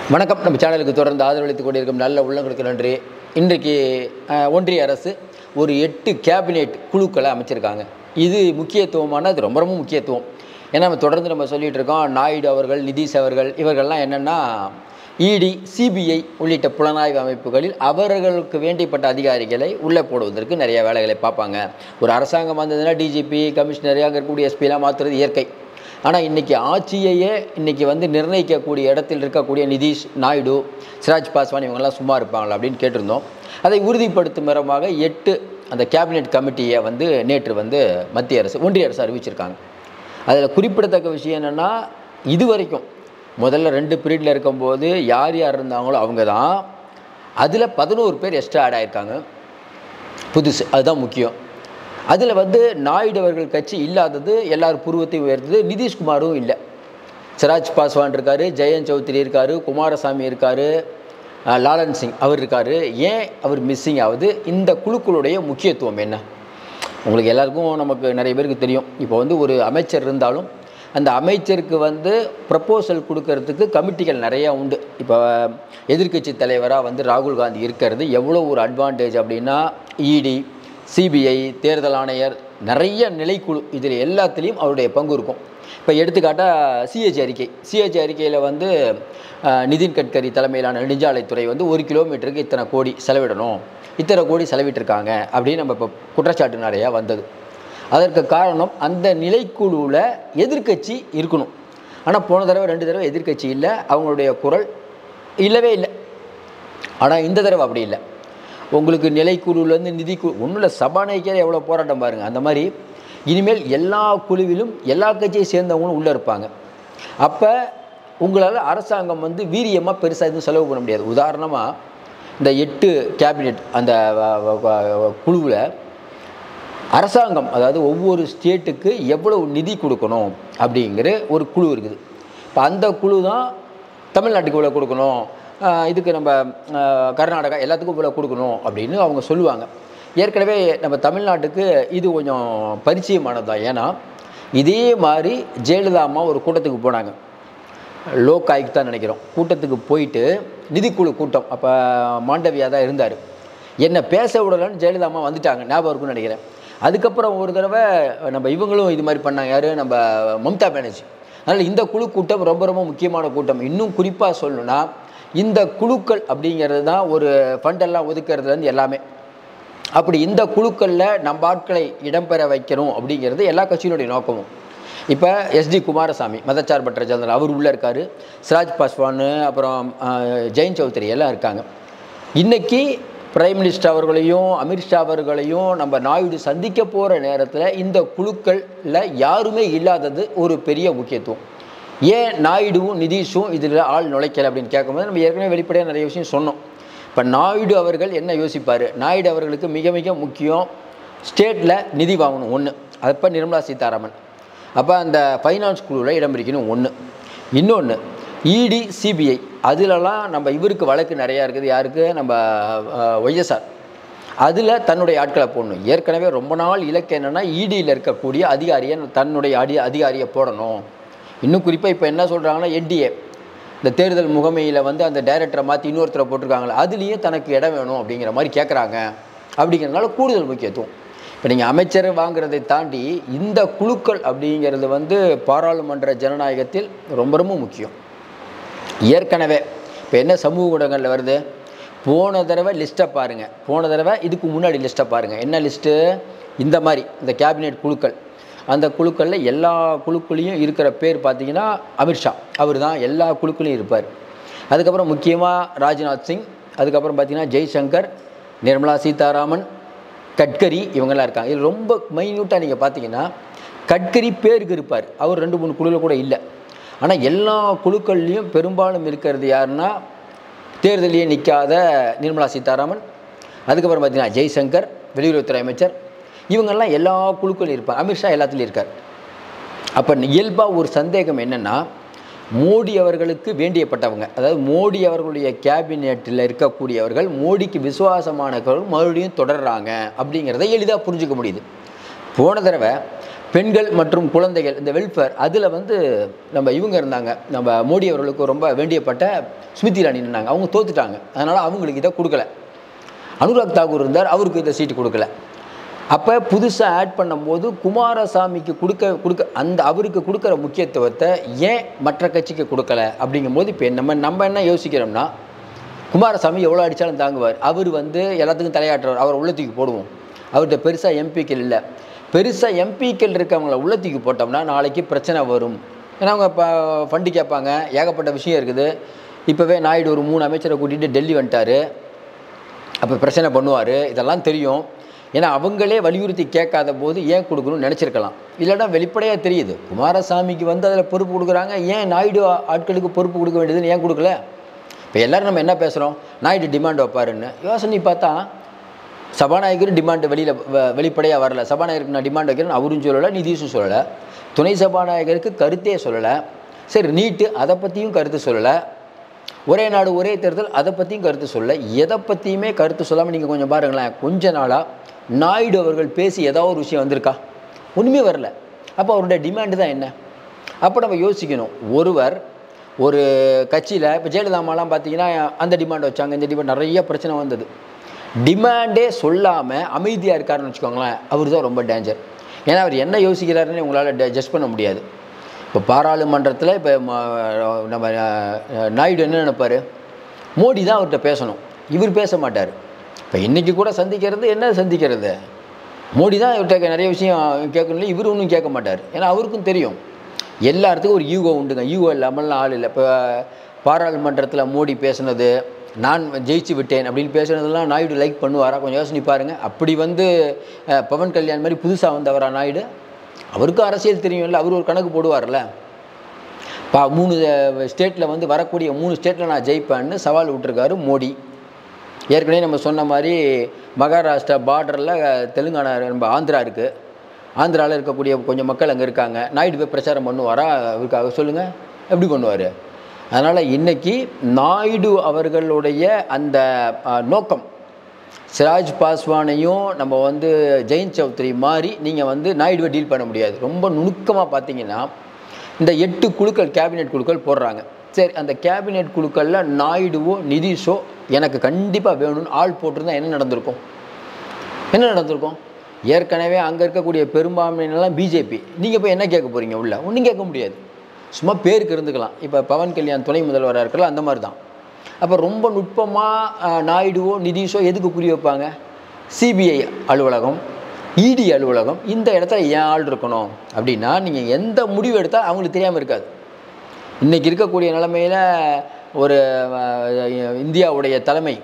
வணக்கம் நம்ம சேனலுக்கு தொடர்ந்து ஆதரவளித்துக் கொண்டிருக்கும் நல்ல உள்ளங்களுக்கு நன்றி இன்றைக்கு அஹ், ஒன்றிய அரசு ஒரு எட்டு கேபினெட் குழுக்களை அமைச்சிருக்காங்க இது முக்கியத்துவமான அது ரொம்ப ரொம்ப முக்கியத்துவம் ஏன்னா நம்ம தொடர்ந்து நம்ம சொல்லிட்டு இருக்கோம் நாயுடு அவர்கள் நிதிஷ் அவர்கள் இவர்கள்லாம் என்னென்னா இடி சிபிஐ உள்ளிட்ட புலனாய்வு அமைப்புகளில் அவர்களுக்கு வேண்டிப்பட்ட அதிகாரிகளை உள்ளே போடுவதற்கு நிறைய வேலைகளை பார்ப்பாங்க ஒரு அரசாங்கம் வந்ததுன்னா டிஜிபி கமிஷனர் அங்கே இருக்கக்கூடிய எஸ்பிலாம் மாற்றுறது இயற்கை ஆனால் இன்றைக்கி ஆட்சியையே இன்றைக்கி வந்து நிர்ணயிக்கக்கூடிய இடத்தில் இருக்கக்கூடிய நிதிஷ் நாயுடு சிராஜ் பாஸ்வான் இவங்கெல்லாம் சும்மா இருப்பாங்களா அப்படின்னு கேட்டிருந்தோம் அதை உறுதிப்படுத்தும் விதமாக எட்டு அந்த கேபினெட் கமிட்டியை வந்து நேற்று வந்து மத்திய அரசு ஒன்றிய அரசு அறிவிச்சிருக்காங்க அதில் குறிப்பிடத்தக்க விஷயம் என்னென்னா இது வரைக்கும் முதல்ல ரெண்டு பீரியடில் இருக்கும்போது யார் யார் இருந்தாங்களோ அவங்க தான் அதில் பதினோரு பேர் எக்ஸ்ட்ரா ஆட் ஆயிருக்காங்க புதுசு அதுதான் முக்கியம் அதில் வந்து நாயுடு அவர்கள் கட்சி இல்லாதது எல்லார் பூர்வத்தையும் உயர்த்தது நிதிஷ்குமாரும் இல்லை சிராஜ் பாஸ்வான் இருக்கார் ஜெயந்த் சௌத்ரி இருக்கார் குமாரசாமி இருக்கார் லாலன் சிங் அவர் இருக்கார் ஏன் அவர் மிஸ்ஸிங் ஆகுது இந்த குழுக்களுடைய முக்கியத்துவம் என்ன உங்களுக்கு எல்லாருக்கும் நமக்கு நிறைய பேருக்கு தெரியும் இப்போ வந்து ஒரு அமைச்சர் இருந்தாலும் அந்த அமைச்சருக்கு வந்து ப்ரப்போசல் கொடுக்கறதுக்கு கமிட்டிகள் நிறையா உண்டு இப்போ எதிர்க்கட்சி தலைவராக வந்து ராகுல் காந்தி இருக்கிறது எவ்வளோ ஒரு அட்வான்டேஜ் அப்படின்னா இடி சிபிஐ தேர்தல் ஆணையர் நிறைய நிலைக்குழு இதில் எல்லாத்துலேயும் அவருடைய பங்கு இருக்கும் இப்போ எடுத்துக்காட்டால் சிஹெச் அறிக்கை சிஹெச் அறிக்கையில் வந்து அஹ், நிதின் கட்கரி தலைமையிலான நெடுஞ்சாலைத்துறை வந்து ஒரு கிலோமீட்டருக்கு இத்தனை கோடி செலவிடணும் இத்தனை கோடி செலவிட்டிருக்காங்க அப்படின்னு நம்ம இப்போ குற்றச்சாட்டு நிறையா வந்தது அதற்கு காரணம் அந்த நிலைக்குழுவில் எதிர்க்கட்சி இருக்கணும் ஆனால் போன தடவை ரெண்டு தடவை எதிர்க்கட்சி இல்லை அவங்களுடைய குரல் இல்லவே இல்லை ஆனால் இந்த தடவை அப்படி இல்லை உங்களுக்கு நிலைக்குழுவிலேருந்து நிதிக்குழு ஒன்றும் இல்லை சபாநாயகர் எவ்வளோ போராட்டம் பாருங்கள் அந்த மாதிரி இனிமேல் எல்லா குழுவிலும் எல்லா கட்சியை சேர்ந்தவங்களும் உள்ளே இருப்பாங்க அப்போ உங்களால் அரசாங்கம் வந்து வீரியமாக பெருசாக எதுவும் செலவு பண்ண முடியாது உதாரணமாக இந்த எட்டு கேபினெட் அந்த குழுவில் அரசாங்கம் அதாவது ஒவ்வொரு ஸ்டேட்டுக்கு எவ்வளவு நிதி கொடுக்கணும் அப்படிங்கிற ஒரு குழு இருக்குது இப்போ அந்த குழு தான் தமிழ்நாட்டுக்கு இவ்வளோ கொடுக்கணும் ஆஹ் இதுக்கு நம்ம ஆஹ் கர்நாடகா எல்லாத்துக்கும் இவ்வளோ கொடுக்கணும் அப்படின்னு அவங்க சொல்லுவாங்க ஏற்கனவே நம்ம தமிழ்நாட்டுக்கு இது கொஞ்சம் பரிச்சயமானது தான் ஏன்னா இதே மாதிரி ஜெயலலிதா அம்மா ஒரு கூட்டத்துக்கு போனாங்க லோக் ஆயுக்தா நினைக்கிறோம் கூட்டத்துக்கு போயிட்டு நிதிக்குழு கூட்டம் அப்போ மாண்டவியா தான் இருந்தார் என்னை பேச விடலன்னு ஜெயலலிதா அம்மா வந்துட்டாங்க ஞாபகம் இருக்கும்னு நினைக்கிறேன் அதுக்கப்புறம் ஒரு தடவை நம்ம இவங்களும் இது மாதிரி பண்ணாங்க யார் நம்ம மம்தா பானர்ஜி அதனால் இந்த குழு கூட்டம் ரொம்ப ரொம்ப முக்கியமான கூட்டம் இன்னும் குறிப்பாக சொல்லணும்னா இந்த குழுக்கள் அப்படிங்கிறது தான் ஒரு ஃபண்டெல்லாம் ஒதுக்கிறதுலேருந்து எல்லாமே அப்படி இந்த குழுக்களில் நம்ம ஆட்களை இடம்பெற வைக்கணும் அப்படிங்கிறது எல்லா கட்சியினுடைய நோக்கமும் இப்போ எஸ்டி குமாரசாமி மதச்சார்பற்ற ஜனதா அவர் உள்ளே இருக்கார் சிராஜ் பாஸ்வான் அப்புறம் அஹ், ஜெயந்த் சௌத்ரி எல்லாம் இருக்காங்க இன்னைக்கு பிரைம் மினிஸ்டர் அவர்களையும் அமித்ஷா அவர்களையும் நம்ம நாயுடு சந்திக்க போகிற நேரத்தில் இந்த குழுக்களில் யாருமே இல்லாதது ஒரு பெரிய முக்கியத்துவம் ஏன் நாயுடுவும் நிதிஷும் இதில் ஆள் நுழைக்கல அப்படின்னு கேட்கும்போது நம்ம ஏற்கனவே வெளிப்படையாக நிறைய விஷயம் சொன்னோம் இப்போ நாயுடு அவர்கள் என்ன யோசிப்பார் நாயுடு அவர்களுக்கு மிக மிக முக்கியம் ஸ்டேட்டில் நிதி வாங்கணும் ஒன்று அப்போ நிர்மலா சீதாராமன் அப்போ அந்த ஃபைனான்ஸ் குழுவில் இடம் பிடிக்கணும் ஒன்று இன்னொன்று இடி சிபிஐ அதிலலாம் நம்ம இவருக்கு வழக்கு நிறையா இருக்குது யாருக்கு நம்ம ஒய்எஸ்ஆர் அதில் தன்னுடைய ஆட்களை போடணும் ஏற்கனவே ரொம்ப நாள் இலக்கு என்னென்னா இடியில் இருக்கக்கூடிய அதிகாரியை தன்னுடைய அடி அதிகாரியை போடணும் இன்னும் குறிப்பாக இப்போ என்ன சொல்கிறாங்கன்னா என்டிஏ இந்த தேர்தல் முகமையில் வந்து அந்த டைரக்டரை மாற்றி இன்னொருத்தரை போட்டிருக்காங்களே அதுலேயும் தனக்கு இடம் வேணும் அப்படிங்கிற மாதிரி கேட்குறாங்க அப்படிங்கிறதுனால கூடுதல் முக்கியத்துவம் இப்போ நீங்கள் அமைச்சர் வாங்குறதை தாண்டி இந்த குழுக்கள் அப்படிங்கிறது வந்து பாராளுமன்ற ஜனநாயகத்தில் ரொம்ப ரொம்ப முக்கியம் ஏற்கனவே இப்போ என்ன சமூக ஊடகங்களில் வருது போன தடவை லிஸ்ட்டை பாருங்கள் போன தடவை இதுக்கு முன்னாடி லிஸ்ட்டை பாருங்கள் என்ன லிஸ்ட்டு இந்த மாதிரி இந்த கேபினெட் குழுக்கள் அந்த குழுக்களில் எல்லா குழுக்களையும் இருக்கிற பேர் பார்த்தீங்கன்னா அமித்ஷா அவர் தான் எல்லா குழுக்களையும் இருப்பார் அதுக்கப்புறம் முக்கியமாக ராஜ்நாத் சிங் அதுக்கப்புறம் பார்த்தீங்கன்னா ஜெய்சங்கர் நிர்மலா சீதாராமன் கட்கரி இவங்கெல்லாம் இருக்காங்க இது ரொம்ப மைன்யூட்டாக நீங்கள் பார்த்தீங்கன்னா கட்கரி பேருக்கு இருப்பார் அவர் ரெண்டு மூணு குழுவில் கூட இல்லை ஆனால் எல்லா குழுக்கள்லேயும் பெரும்பாலும் இருக்கிறது யாருன்னா தேர்தலையே நிற்காத நிர்மலா சீதாராமன் அதுக்கப்புறம் பார்த்தீங்கன்னா ஜெய்சங்கர் வெளியுறவுத்துறை அமைச்சர் இவங்கெல்லாம் எல்லா குழுக்களும் இருப்பாங்க அமித்ஷா எல்லாத்துலேயும் இருக்கார் அப்போ இயல்பாக ஒரு சந்தேகம் என்னென்னா மோடி அவர்களுக்கு வேண்டியப்பட்டவங்க அதாவது மோடி அவர்களுடைய கேபினெட்டில் இருக்கக்கூடியவர்கள் மோடிக்கு விசுவாசமானவர்கள் மறுபடியும் தொடர்றாங்க அப்படிங்கிறத எளிதாக புரிஞ்சுக்க முடியுது போன தடவை பெண்கள் மற்றும் குழந்தைகள் இந்த வெல்ஃபேர் அதில் வந்து நம்ம இவங்க இருந்தாங்க நம்ம மோடி அவர்களுக்கு ரொம்ப வேண்டியப்பட்ட ஸ்மிருதி இராணி இருந்தாங்க அவங்க தோத்துட்டாங்க அதனால் அவங்களுக்கு இதை கொடுக்கல அனுராக் தாக்கூர் இருந்தார் அவருக்கு இந்த சீட்டு கொடுக்கல அப்போ புதுசாக ஆட் பண்ணும்போது குமாரசாமிக்கு கொடுக்க கொடுக்க அந்த அவருக்கு கொடுக்குற முக்கியத்துவத்தை ஏன் மற்ற கட்சிக்கு கொடுக்கல அப்படிங்கும்போது இப்போ நம்ம நம்ம என்ன யோசிக்கிறோம்னா குமாரசாமி எவ்வளோ அடித்தாலும் தாங்குவார் அவர் வந்து எல்லாத்துக்கும் தலையாட்டுறவர் அவர் உள்ளத்துக்கு போடுவோம் அவர்கிட்ட பெருசாக எம்பிக்கள் இல்லை பெருசாக எம்பிக்கள் இருக்கவங்கள உள்ளத்துக்கு போட்டோம்னா நாளைக்கு பிரச்சனை வரும் ஏன்னா அவங்க இப்போ ஃபண்டு கேட்பாங்க ஏகப்பட்ட விஷயம் இருக்குது இப்போவே நாயுடு ஒரு மூணு அமைச்சரை கூட்டிகிட்டு டெல்லி வந்துட்டார் அப்போ பிரச்சனை பண்ணுவார் இதெல்லாம் தெரியும் ஏன்னா அவங்களே வலியுறுத்தி கேட்காத போது ஏன் கொடுக்கணும்னு நினச்சிருக்கலாம் இல்லைன்னா வெளிப்படையாக தெரியுது குமாரசாமிக்கு வந்து அதில் பொறுப்பு கொடுக்குறாங்க ஏன் நாயுடு ஆ- ஆட்களுக்கு பொறுப்பு கொடுக்க வேண்டியதுன்னு ஏன் கொடுக்கல இப்போ எல்லோரும் நம்ம என்ன பேசுகிறோம் நாயுடு டிமாண்ட் வைப்பாருன்னு யோசனை பார்த்தா சபாநாயகர் டிமாண்ட் வெளியில் வெளிப்படையாக வரல சபாநாயகருக்கு நான் டிமாண்ட் வைக்கிறேன்னு அவரும் சொல்லலை நிதிஷும் சொல்லலை துணை சபாநாயகருக்கு கருத்தே சொல்லலை சரி நீட்டு அதை பற்றியும் கருத்து சொல்லலை ஒரே நாடு ஒரே தேர்தல் அதை பற்றியும் கருத்து சொல்லலை எதை பற்றியுமே கருத்து சொல்லாமல் நீங்கள் கொஞ்சம் பாருங்களேன் கொஞ்ச நாளாக நாயுடு அவர்கள் பேசி ஏதாவது ஒரு விஷயம் வந்திருக்கா ஒன்றுமே வரல அப்போ அவருடைய டிமாண்டு தான் என்ன அப்போ நம்ம யோசிக்கணும் ஒருவர் ஒரு கட்சியில் இப்போ ஜெயலலிதாமாலாம் பார்த்தீங்கன்னா அந்த டிமாண்ட் வச்சாங்க இந்த டிமாண்ட் நிறைய பிரச்சனை வந்தது டிமாண்டே சொல்லாமல் அமைதியாக இருக்காருன்னு வச்சுக்கோங்களேன் அவர் தான் ரொம்ப டேஞ்சர் ஏன்னா அவர் என்ன யோசிக்கிறாருன்னு உங்களால் ஜட்ஜ் பண்ண முடியாது இப்போ பாராளுமன்றத்தில் இப்போ ம- நம்ம அஹ், நாயுடு என்ன நினைப்பாரு மோடி தான் அவர்கிட்ட பேசணும் இவர் பேச மாட்டார் இப்போ இன்றைக்கி கூட சந்திக்கிறது என்ன சந்திக்கிறது மோடி தான் இவர்கிட்ட நிறைய விஷயம் கேட்கணும் இவர் ஒன்றும் கேட்க மாட்டார் ஏன்னா அவருக்கும் தெரியும் எல்லாத்துக்கும் ஒரு ஈகோ உண்டுங்க ஈகோ இல்லாமல்லாம் ஆள் இல்லை இப்போ பாராளுமன்றத்தில் மோடி பேசுனது நான் ஜெயிச்சு விட்டேன் அப்படின்னு பேசுனதெல்லாம் நாயுடு லைக் பண்ணுவாரா கொஞ்சம் யோசனை பாருங்கள் அப்படி வந்து அஹ், பவன் கல்யாண் மாதிரி புதுசாக வந்தவரா நாயுடு அவருக்கும் அரசியல் தெரியும்ல அவர் ஒரு கணக்கு போடுவார்ல பா மூணு ஸ்டேட்டில் வந்து வரக்கூடிய மூணு ஸ்டேட்டில் நான் ஜெயிப்பேன்னு சவால் விட்டுருக்காரு மோடி ஏற்கனவே நம்ம சொன்ன மாதிரி மகாராஷ்டிரா பார்டரில் தெலுங்கானா நம்ம ஆந்திரா இருக்குது ஆந்திராவில் இருக்கக்கூடிய கொஞ்சம் மக்கள் அங்கே இருக்காங்க நாயுடு போய் பிரச்சாரம் பண்ணுவாரா அவருக்காக சொல்லுங்கள் எப்படி பண்ணுவார் அதனால் இன்னைக்கு நாயுடு அவர்களுடைய அந்த அஹ், நோக்கம் சிராஜ் பாஸ்வானையும் நம்ம வந்து ஜெயந்த் சௌத்ரி மாதிரி நீங்கள் வந்து நாயுடுவை டீல் பண்ண முடியாது ரொம்ப நுணுக்கமாக பார்த்தீங்கன்னா இந்த எட்டு குழுக்கள் கேபினெட் குழுக்கள் போடுறாங்க சரி அந்த கேபினெட் குழுக்களில் நாயுடுவோ நிதிஷோ எனக்கு கண்டிப்பாக வேணும்னு ஆள் போட்டிருந்தா என்ன நடந்திருக்கும் என்ன நடந்திருக்கும் ஏற்கனவே அங்கே இருக்கக்கூடிய பெரும்பான்மையினெல்லாம் பிஜேபி நீங்கள் போய் என்ன கேட்க போகிறீங்க உள்ள ஒன்றும் கேட்க முடியாது சும்மா பேருக்கு இருந்துக்கலாம் இப்போ பவன் கல்யாண் துணை முதல்வராக இருக்கலாம் அந்த மாதிரி தான் அப்போ ரொம்ப நுட்பமாக நாயுடுவோ நிதிஷோ எதுக்கு புரிய வைப்பாங்க சிபிஐ அலுவலகம் இடி அலுவலகம் இந்த இடத்துல ஏன் ஆள் இருக்கணும் அப்படின்னா நீங்கள் எந்த முடிவு எடுத்தால் அவங்களுக்கு தெரியாமல் இருக்காது இன்றைக்கி இருக்கக்கூடிய நிலைமையில் ஒரு அஹ், இந்தியாவுடைய தலைமை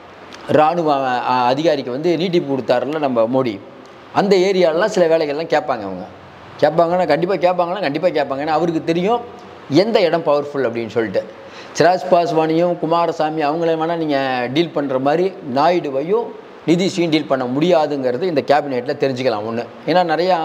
இராணுவ அஹ், அதிகாரிக்கு வந்து நீட்டிப்பு கொடுத்தாருல நம்ம மோடி அந்த ஏரியாலலாம் சில வேலைகள்லாம் கேட்பாங்க அவங்க கேட்பாங்கன்னா கண்டிப்பாக கேட்பாங்கன்னா கண்டிப்பாக கேட்பாங்க ஏன்னா அவருக்கு தெரியும் எந்த இடம் பவர்ஃபுல் அப்படின்னு சொல்லிட்டு சிராஜ் பாஸ்வானியும் குமாரசாமி அவங்கள வேணால் நீங்கள் டீல் பண்ணுற மாதிரி நாயுடுவையும் நிதிஷையும் டீல் பண்ண முடியாதுங்கிறது இந்த கேபினெட்டில் தெரிஞ்சுக்கலாம் ஒன்று ஏன்னா நிறையா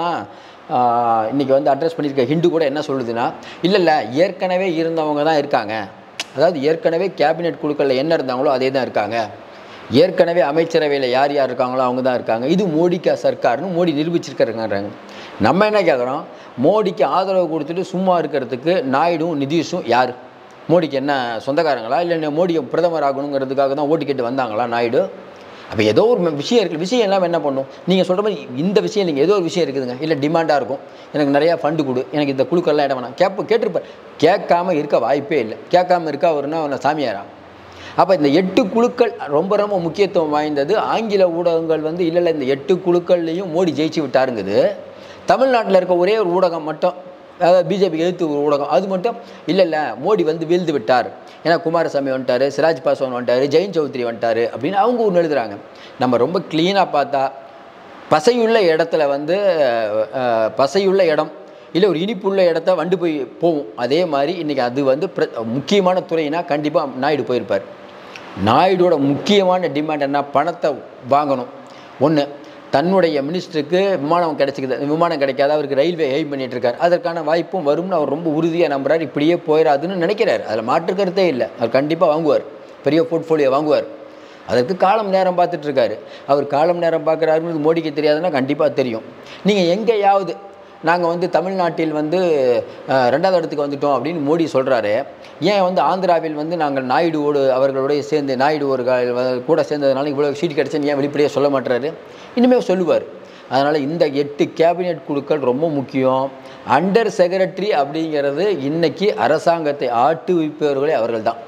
ஆஹ், இன்னைக்கு வந்து அட்ரஸ் பண்ணியிருக்க ஹிந்து கூட என்ன சொல்லுதுன்னா இல்லை இல்லை ஏற்கனவே இருந்தவங்க தான் இருக்காங்க அதாவது ஏற்கனவே கேபினெட் குழுக்களில் என்ன இருந்தாங்களோ அதே தான் இருக்காங்க ஏற்கனவே அமைச்சரவையில் யார் யார் இருக்காங்களோ அவங்க தான் இருக்காங்க இது மோடிக்கா சர்க்கார்னு மோடி நிரூபிச்சிருக்காருங்கிறாங்க நம்ம என்ன கேட்குறோம் மோடிக்கு ஆதரவு கொடுத்துட்டு சும்மா இருக்கிறதுக்கு நாயுடும் நிதிஷும் யார் மோடிக்கு என்ன சொந்தக்காரங்களா இல்லை மோடியை பிரதமர் ஆகணுங்கிறதுக்காக தான் ஓட்டு கேட்டு வந்தாங்களா நாயுடு அப்போ ஏதோ ஒரு ம- விஷயம் இருக்குது விஷயம் எல்லாம் என்ன பண்ணும் நீங்கள் சொல்கிற மாதிரி இந்த விஷயம் இல்லைங்க ஏதோ ஒரு விஷயம் இருக்குதுங்க இல்லை டிமாண்டாக இருக்கும் எனக்கு நிறையா ஃபண்டு கொடு எனக்கு இந்த குழுக்கள்லாம் இடம் வேணாம் கேட்ப கேட்டிருப்பார் கேட்காம இருக்க வாய்ப்பே இல்லை கேட்காம இருக்கா அவருன்னா அவனை சாமியாரா அப்போ இந்த எட்டு குழுக்கள் ரொம்ப ரொம்ப முக்கியத்துவம் வாய்ந்தது ஆங்கில ஊடகங்கள் வந்து இல்லை இல்லை இந்த எட்டு குழுக்கள்லையும் மோடி ஜெயிச்சு விட்டாருங்குது தமிழ்நாட்டில் இருக்க ஒரே ஒரு ஊடகம் மட்டும் அதாவது பிஜேபிக்கு எதிர்த்து ஒரு ஊடகம் அது மட்டும் இல்லை இல்லை மோடி வந்து வீழ்ந்து விட்டார் ஏன்னா குமாரசாமி வந்துட்டார் சிராஜ் பாஸ்வான் வந்துட்டார் ஜெயந்த் சௌத்ரி வந்துட்டார் அப்படின்னு அவங்க ஒன்று எழுதுறாங்க நம்ம ரொம்ப க்ளீனாக பார்த்தா பசையுள்ள இடத்துல வந்து அஹ், பசையுள்ள இடம் இல்லை ஒரு இனிப்புள்ள இடத்த வண்டு போய் போகும் அதே மாதிரி இன்றைக்கி அது வந்து பிர- முக்கியமான துறைனா கண்டிப்பாக நாயுடு போயிருப்பார் நாயுடோட முக்கியமான டிமாண்ட் என்ன பணத்தை வாங்கணும் ஒன்று தன்னுடைய மினிஸ்டருக்கு விமானம் கிடைச்சிக்குது விமானம் கிடைக்காத அவருக்கு ரயில்வே எய்ம் பண்ணிட்டு இருக்காரு அதற்கான வாய்ப்பும் வரும்னு அவர் ரொம்ப உறுதியாக நம்புறாரு இப்படியே போயிடாதுன்னு நினைக்கிறார் அதில் மாற்று கருத்தே இல்லை அவர் கண்டிப்பாக வாங்குவார் பெரிய போர்ட்ஃபோலியோ வாங்குவார் அதற்கு காலம் நேரம் பார்த்துட்டு இருக்காரு அவர் காலம் நேரம் பார்க்குறாருன்னு மோடிக்கு தெரியாதுன்னா கண்டிப்பாக தெரியும் நீங்கள் எங்கேயாவது நாங்கள் வந்து தமிழ்நாட்டில் வந்து அஹ், ரெண்டாவது இடத்துக்கு வந்துட்டோம் அப்படின்னு மோடி சொல்கிறாரு ஏன் வந்து ஆந்திராவில் வந்து நாங்கள் நாயுடுவோடு அவர்களோட சேர்ந்து நாயுடு ஒரு கா- கூட சேர்ந்ததுனால இவ்வளோ சீட் கிடச்சுன்னு ஏன் வெளிப்படையாக சொல்ல மாட்டாரு இனிமேல் சொல்லுவார் அதனால் இந்த எட்டு கேபினெட் குழுக்கள் ரொம்ப முக்கியம் அண்டர் செக்ரட்டரி அப்படிங்கிறது இன்னைக்கு அரசாங்கத்தை ஆட்டுவிப்பவர்களே அவர்கள் தான்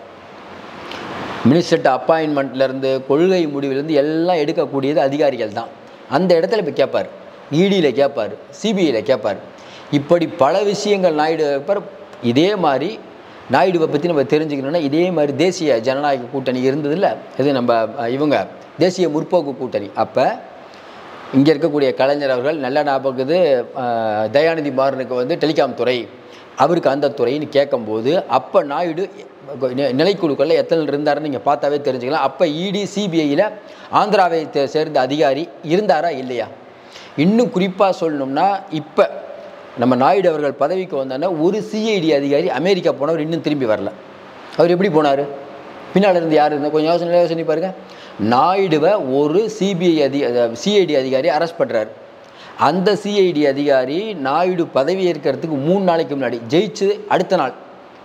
மினிஸ்டர்ட் அப்பாயின்மெண்ட்லேருந்து கொள்கை முடிவிலேருந்து எல்லாம் எடுக்கக்கூடியது அதிகாரிகள் தான் அந்த இடத்துல இப்போ கேட்பார் இடியில் கேட்பார் சிபிஐயில் கேட்பார் இப்படி பல விஷயங்கள் நாயுடு கேட்பார் இதே மாதிரி நாயுடுவை பற்றி நம்ம தெரிஞ்சுக்கணுன்னா இதே மாதிரி தேசிய ஜனநாயக கூட்டணி இருந்ததில்ல இது நம்ம அஹ், இவங்க தேசிய முற்போக்கு கூட்டணி அப்போ இங்கே இருக்கக்கூடிய கலைஞர் அவர்கள் நல்ல ஞாபகத்து அஹ், தயாநிதி மாறனுக்கு வந்து டெலிகாம் துறை அவருக்கு அந்த துறைன்னு கேட்கும்போது அப்போ நாயுடு நி- நிலைக்குழுக்களில் எத்தனை இருந்தாருன்னு நீங்கள் பார்த்தாவே தெரிஞ்சுக்கலாம் அப்போ இடி சிபிஐயில் ஆந்திராவை தே- சேர்ந்த அதிகாரி இருந்தாரா இல்லையா இன்னும் குறிப்பாக சொல்லணும்னா இப்போ நம்ம நாயுடு அவர்கள் பதவிக்கு வந்தோன்னா ஒரு சிஐடி அதிகாரி அமெரிக்கா போனவர் இன்னும் திரும்பி வரல அவர் எப்படி போனார் பின்னால் இருந்து யார் இருந்தால் கொஞ்சம் யோசனை யோசனை பாருங்க நாயுடுவை ஒரு சிபிஐ அதி சிஐடி அதிகாரி அரெஸ்ட் பண்ணுறாரு அந்த சிஐடி அதிகாரி நாயுடு பதவி ஏற்கிறதுக்கு மூணு நாளைக்கு முன்னாடி ஜெயிச்சு அடுத்த நாள்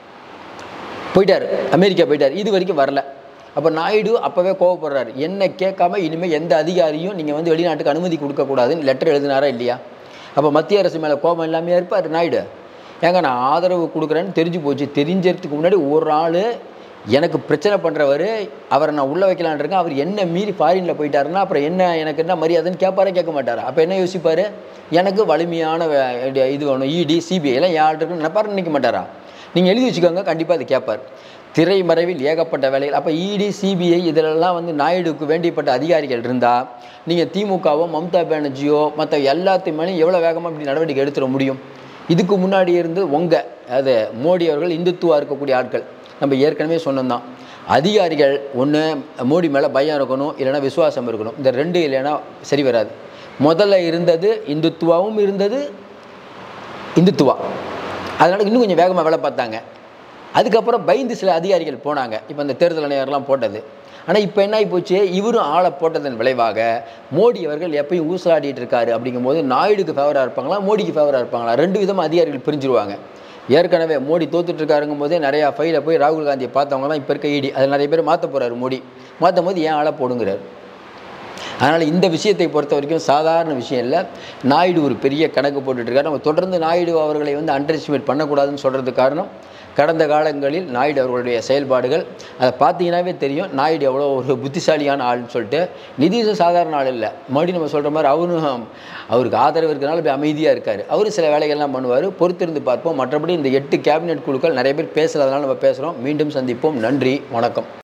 போயிட்டார் அமெரிக்கா போயிட்டார் இது வரைக்கும் வரல அப்போ நாயுடு அப்போவே கோவப்படுறாரு என்ன கேட்காம இனிமேல் எந்த அதிகாரியும் நீங்கள் வந்து வெளிநாட்டுக்கு அனுமதி கொடுக்கக்கூடாதுன்னு லெட்டர் எழுதினாரா இல்லையா அப்போ மத்திய அரசு மேலே கோபம் இல்லாமல் இருப்பார் நாயுடு ஏங்க நான் ஆதரவு கொடுக்குறேன்னு தெரிஞ்சு போச்சு தெரிஞ்சதுக்கு முன்னாடி ஒரு ஆள் எனக்கு பிரச்சனை பண்ணுறவர் அவரை நான் உள்ளே வைக்கலான்னு இருக்கேன் அவர் என்ன மீறி ஃபாரினில் போயிட்டாருன்னா அப்புறம் என்ன எனக்கு என்ன மரியாதைன்னு கேட்பாரே கேட்க மாட்டாரா அப்போ என்ன யோசிப்பார் எனக்கு வலிமையான வே- இது வேணும் இடி சிபிஐ எல்லாம் யார் இருக்குன்னு நினைப்பாரு நினைக்க மாட்டாரா நீங்கள் எழுதி வச்சுக்கோங்க கண்டிப்பாக அது கேட்பார் திரைமறைவில் ஏகப்பட்ட வேலைகள் அப்போ இடி சிபிஐ இதிலெல்லாம் வந்து நாயுடுக்கு வேண்டியப்பட்ட அதிகாரிகள் இருந்தால் நீங்கள் திமுகவோ மம்தா பானர்ஜியோ மற்ற எல்லாத்து மேலேயும் எவ்வளோ வேகமாக இப்படி நடவடிக்கை எடுத்துட முடியும் இதுக்கு முன்னாடி இருந்து உங்கள் அது மோடி அவர்கள் இந்துத்துவா இருக்கக்கூடிய ஆட்கள் நம்ம ஏற்கனவே சொன்னோம்தான் அதிகாரிகள் ஒன்று மோடி மேலே பயம் இருக்கணும் இல்லைன்னா விசுவாசம் இருக்கணும் இந்த ரெண்டு இல்லைன்னா சரி வராது முதல்ல இருந்தது இந்துத்துவாவும் இருந்தது இந்துத்துவா அதனால் இன்னும் கொஞ்சம் வேகமாக வேலை பார்த்தாங்க அதுக்கப்புறம் பயந்து சில அதிகாரிகள் போனாங்க இப்போ இந்த தேர்தல் ஆணையர்லாம் போட்டது ஆனால் இப்போ என்ன ஆகி போச்சு இவரும் ஆளை போட்டதன் விளைவாக மோடி அவர்கள் எப்பயும் ஊசலாடிட்டு இருக்காரு அப்படிங்கும்போது நாயுடுக்கு ஃபேவராக இருப்பாங்களா மோடிக்கு ஃபேவராக இருப்பாங்களா ரெண்டு விதமாக அதிகாரிகள் பிரிஞ்சிருவாங்க ஏற்கனவே மோடி தோத்துட்டு இருக்காருங்கும் போதே நிறையா ஃபைலை போய் ராகுல் காந்தியை பார்த்தவங்க தான் இப்போ இருக்க இடி அதில் நிறைய பேர் மாற்ற போகிறாரு மோடி மாற்றும் போது ஏன் ஆளை போடுங்கிறார் அதனால் இந்த விஷயத்தை பொறுத்த வரைக்கும் சாதாரண விஷயம் இல்லை நாயுடு ஒரு பெரிய கணக்கு போட்டுட்டு இருக்காரு நம்ம தொடர்ந்து நாயுடு அவர்களை வந்து அண்டர் எஸ்டிமேட் பண்ணக்கூடாதுன்னு சொல்கிறதுக்கு காரணம் கடந்த காலங்களில் நாயுடு அவர்களுடைய செயல்பாடுகள் அதை பார்த்தீங்கன்னாவே தெரியும் நாயுடு எவ்வளோ ஒரு புத்திசாலியான ஆள்னு சொல்லிட்டு நிதிஷும் சாதாரண ஆள் இல்லை மறுபடியும் நம்ம சொல்கிற மாதிரி அவரும் அவருக்கு ஆதரவு இருக்கிறனால இப்படி அமைதியாக இருக்கார் அவரும் சில வேலைகள்லாம் பண்ணுவார் பொறுத்திருந்து பார்ப்போம் மற்றபடி இந்த எட்டு கேபினெட் குழுக்கள் நிறைய பேர் பேசுகிறதுனால நம்ம பேசுகிறோம் மீண்டும் சந்திப்போம் நன்றி வணக்கம்